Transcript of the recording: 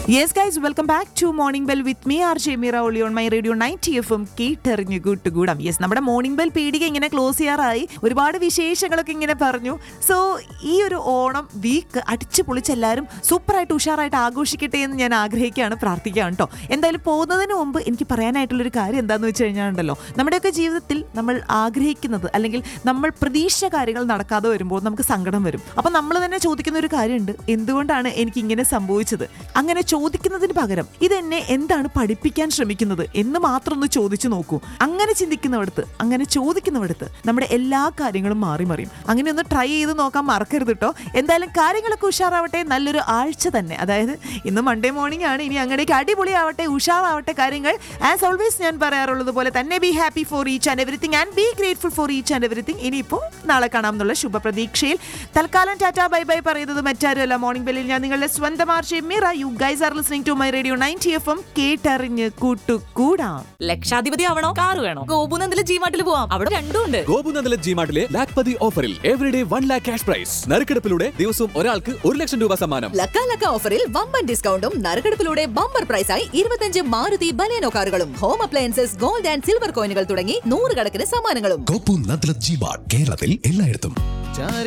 yes guys welcome back to Morning Bell with me R J Meera ഒളി on my radio ninety F M കേട്ടെറിഞ്ഞു കൂട്ടുകൂടാം yes നമ്മുടെ morning bell പീടിക ഇങ്ങനെ close ചെയ്യാറായി ഒരുപാട് വിശേഷങ്ങളൊക്കെ ഇങ്ങനെ പറഞ്ഞു സോ ഈ ഒരു ഓണം വീക്ക് അടിച്ചു പൊളിച്ച് എല്ലാവരും സൂപ്പറായിട്ട് ഉഷാറായിട്ട് ആഘോഷിക്കട്ടെ എന്ന് ഞാൻ ആഗ്രഹിക്കുകയാണ് പ്രാർത്ഥിക്കുകയാണ് കേട്ടോ എന്തായാലും പോകുന്നതിന് മുമ്പ് എനിക്ക് പറയാനായിട്ടുള്ളൊരു കാര്യം എന്താണെന്ന് വെച്ച് കഴിഞ്ഞാൽ ഉണ്ടല്ലോ നമ്മുടെയൊക്കെ ജീവിതത്തിൽ നമ്മൾ ആഗ്രഹിക്കുന്നത് അല്ലെങ്കിൽ നമ്മൾ പ്രതീക്ഷ കാര്യങ്ങൾ നടക്കാതെ വരുമ്പോൾ നമുക്ക് സങ്കടം വരും അപ്പം നമ്മൾ തന്നെ ചോദിക്കുന്ന ഒരു കാര്യമുണ്ട് എന്തുകൊണ്ടാണ് എനിക്ക് ഇങ്ങനെ സംഭവിച്ചത് അങ്ങനെ ചോദിക്കുന്നതിന് പകരം ഇതെന്നെ എന്താണ് പഠിപ്പിക്കാൻ ശ്രമിക്കുന്നത് എന്ന് മാത്രം ഒന്ന് ചോദിച്ചു നോക്കൂ അങ്ങനെ ചിന്തിക്കുന്നിടത്ത് അങ്ങനെ ചോദിക്കുന്നിടത്ത് നമ്മുടെ എല്ലാ കാര്യങ്ങളും മാറി മറിയും അങ്ങനെ ഒന്ന് ട്രൈ ചെയ്ത് നോക്കാൻ മറക്കരുത് കേട്ടോ എന്തായാലും കാര്യങ്ങളൊക്കെ ഉഷാറാവട്ടെ നല്ലൊരു ആഴ്ച തന്നെ അതായത് ഇന്ന് മൺഡേ മോർണിംഗ് ആണ് ഇനി അങ്ങടേക്ക് അടിപൊളിയാവട്ടെ ഉഷാറാവട്ടെ കാര്യങ്ങൾ ആസ് ഓൾവേസ് ഞാൻ പറയാറുള്ളത് പോലെ തന്നെ be happy for each and everything and be grateful for each and everything ഇനിയിപ്പോൾ നാളെ കാണാം എന്നുള്ള ശുഭപ്രതീക്ഷയിൽ തൽക്കാലം ടാറ്റ ബൈ ബൈ പറയുന്നത് മറ്റാരുമല്ല മോർണിംഗ് ബെല്ലിൽ ഞാൻ നിങ്ങളുടെ സ്വന്തം R J Meera you guys are listening to my radio ninety F M കേട്ടറിഞ്ഞ് കൂട്ടുകൂടാം ലക്ഷാധിപതി ആവണോ കാറ് വേണോ ഗോപുനന്ദിലെ ജീമാട്ടിൽ പോവാം അവിടെ രണ്ടും ഉണ്ട് ഗോപുനന്ദല ജിമാർട്ടിലെ ലാക്പതി ഓഫറിൽ everyday one lakh cash prize നറുക്കെടുപ്പിലൂടെ ദിവസവും ഒരാൾക്ക് ഒരു ലക്ഷം രൂപ സമ്മാനം ലക്ക ലക്ക ഓഫറിൽ വമ്പൻ ഡിസ്കൗണ്ടും നറുക്കെടുപ്പിലൂടെ ബമ്പർ പ്രൈസായി ഇരുപത്തഞ്ച് മാരുതി ബലേനോ കാറുകളും home appliances gold and silver കോയിനുകൾ തുടങ്ങി നൂറുകണക്കിന് സമ്മാനങ്ങളും കോപ്പു നദ്ല ജിമാർട്ട് കേരളത്തിൽ എല്ലായിടത്തും